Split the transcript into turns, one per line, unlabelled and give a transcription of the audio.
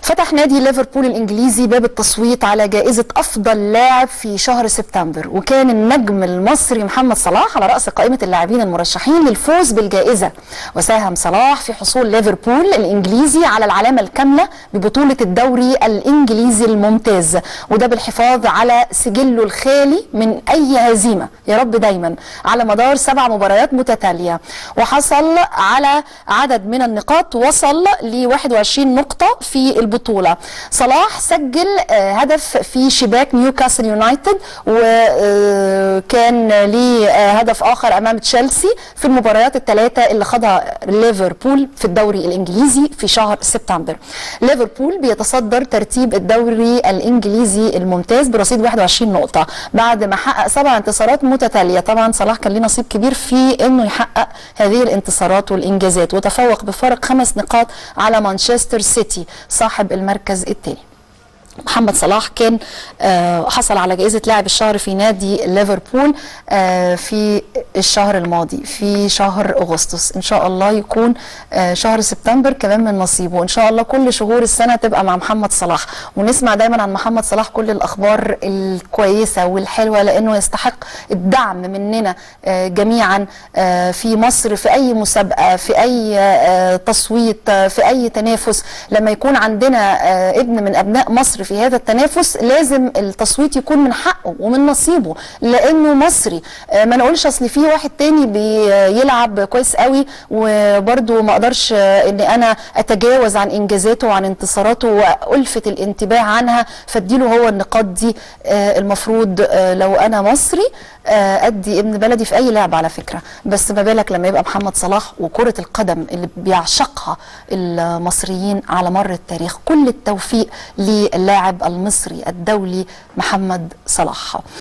فتح نادي ليفربول الانجليزي باب التصويت على جائزه افضل لاعب في شهر سبتمبر وكان النجم المصري محمد صلاح على راس قائمه اللاعبين المرشحين للفوز بالجائزه وساهم صلاح في حصول ليفربول الانجليزي على العلامه الكامله ببطوله الدوري الانجليزي الممتاز وده بالحفاظ على سجله الخالي من اي هزيمه يا رب دايما على مدار سبع مباريات متتاليه وحصل على عدد من النقاط وصل ل 21 نقطه في البطوله صلاح سجل آه، هدف في شباك نيوكاسل يونايتد وكان ليه آه، هدف اخر امام تشيلسي في المباريات الثلاثه اللي خاضها ليفربول في الدوري الانجليزي في شهر سبتمبر ليفربول بيتصدر ترتيب الدوري الانجليزي الممتاز برصيد 21 نقطه بعد ما حقق سبع انتصارات متتاليه طبعا صلاح كان ليه نصيب كبير في انه يحقق هذه الانتصارات والانجازات وتفوق بفارق خمس نقاط على مانشستر سيتي صاحب المركز الثاني محمد صلاح كان آه، حصل على جائزة لاعب الشهر في نادي ليفربول آه، في الشهر الماضي في شهر أغسطس إن شاء الله يكون آه، شهر سبتمبر كمان من نصيبه إن شاء الله كل شهور السنة تبقى مع محمد صلاح ونسمع دايما عن محمد صلاح كل الأخبار الكويسة والحلوة لأنه يستحق الدعم مننا آه، جميعا آه، في مصر في أي مسابقة في أي آه، تصويت آه، في أي تنافس لما يكون عندنا آه، ابن من أبناء مصر في هذا التنافس لازم التصويت يكون من حقه ومن نصيبه لانه مصري آه، ما نقولش اصل في واحد تاني بيلعب كويس قوي وبرده ما اقدرش آه، ان انا اتجاوز عن انجازاته وعن انتصاراته والفت الانتباه عنها فاديله هو النقاط دي آه، المفروض آه، لو انا مصري آه، ادي ابن بلدي في اي لعبه على فكره بس ما بالك لما يبقى محمد صلاح وكره القدم اللي بيعشقها المصريين على مر التاريخ كل التوفيق للاعب المصري الدولي محمد صلاح